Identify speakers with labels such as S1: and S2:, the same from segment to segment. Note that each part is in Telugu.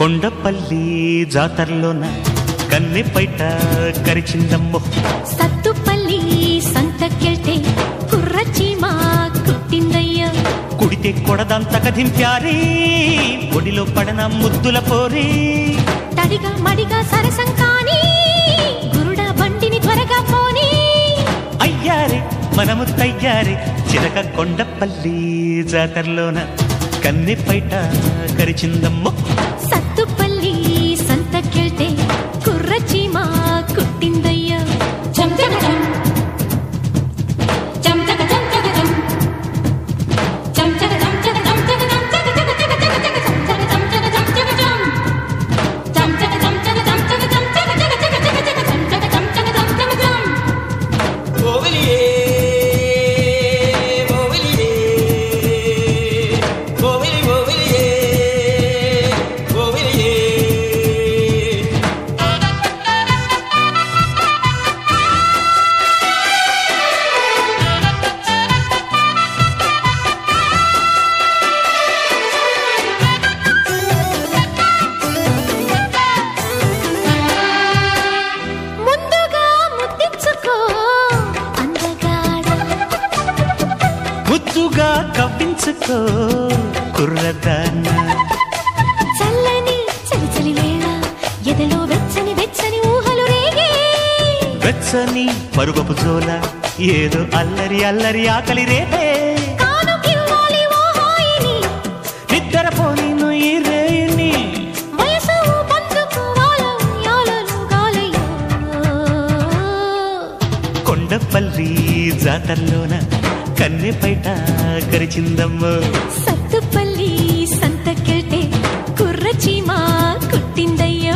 S1: కొండపల్లి జాతరలోన కన్నె పైట కరిచిందమ్మో
S2: సత్తుపల్లి సంతకెళ్తే కుర్రచీమా కుట్టిందయ్యా
S1: కుడితే కొడదంతక దింప్యారే ఒడిలో పడన ముద్దుల పోరే
S2: తడిగా మడిగా సరసం కాని గురుడ బండిని త్వరగా పోని
S1: అయ్యారే మనము తయ్యారే చిలక కొండపల్లి జాతరలోన కన్నె పైట కరిచిందమ్మో
S2: సత్తుపల్లి సంతకెళ్తే కుర్రచీమా కుట్టిందయ్యా
S3: జం జగ జం జం జగ జం జగ జం జం జగ జం జగ జం జగ జం జగ జగ జగ జగ జగ జం జగ జం జగ జం జగ జం జం జగ జం జగ జం జగ జం జగ జగ జగ జగ జగ జం జగ జం జగ జం జగ జం
S4: ఓవిలియే ఓవిలియే ఓవిలి ఓవిలియే ఓవిలియే
S2: ముందుగా ముద్దించుకో అందగాడ
S1: ముద్దుగా కవ్వించుకో కుర్రదాన్న
S2: చల్లని చలి చలి వేళ ఎదలో వెచ్చని వెచ్చని ఊహలు రేగే
S1: వెచ్చని పరుగపు జోల ఏదో అల్లరి అల్లరి ఆకలి రేపే
S2: కానుకివ్వాలి ఓ హాయిని
S1: నిద్రపోని ఈ రేయిని
S2: వయసు బందుకు వాలం యాలలు గాలయ్యో
S1: కొండపల్లి జాతరలోన కన్నె పైట కరిచిందమ్మో
S2: సత్తుపల్లి సంతకెళ్తే కుర్రచీమా కుట్టిందయ్యో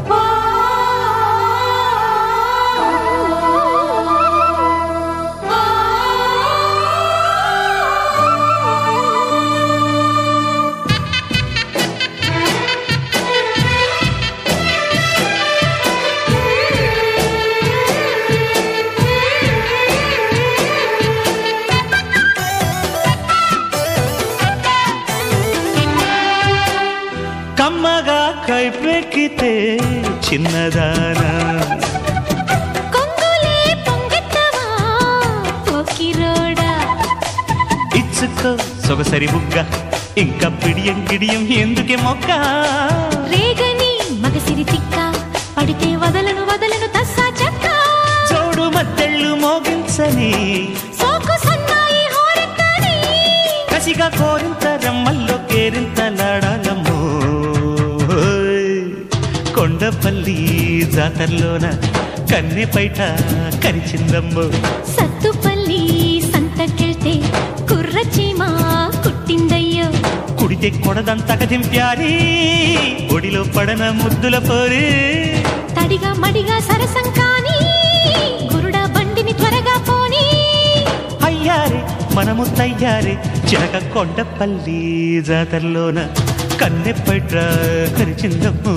S1: కమ్మగా కైపెక్కితే చిన్నదానా
S2: కొంగులే పొంగెత్తవా పోకిరోడా
S1: ఇచ్చుకో సొగసరి బుగ్గ ఇంకా పిడియం గిడియం ఎందుకే మొక్క
S2: రేగని మగసిరి తిక్క పడితే వదలను వదలను తస్సా చెక్క
S1: చోడు మద్దెళ్ళు మోగించని
S2: సోకు సన్నాయి హోరెత్తని
S1: కసిగా కోరింత రమ్మల్లో కేరింత లాడాలమ్మో ఓయ్. కొండపల్లి జాతరలోన కన్నె పైట కరిచిందమ్మో
S2: సత్తుపల్లి సంతకెళ్తే కుర్రచీమా కుట్టిందయ్యో
S1: కుడితే కొడదంతక దింప్యారి ఒడిలో పడన ముద్దుల పోరే
S2: తడిగా మడిగా సరసం కాని గురుడ బండిని త్వరగా పోని
S1: అయ్యారే మనము తయ్యారే చిలక కొండపల్లి జాతరలోన కన్నె పైట కరిచిందమ్మో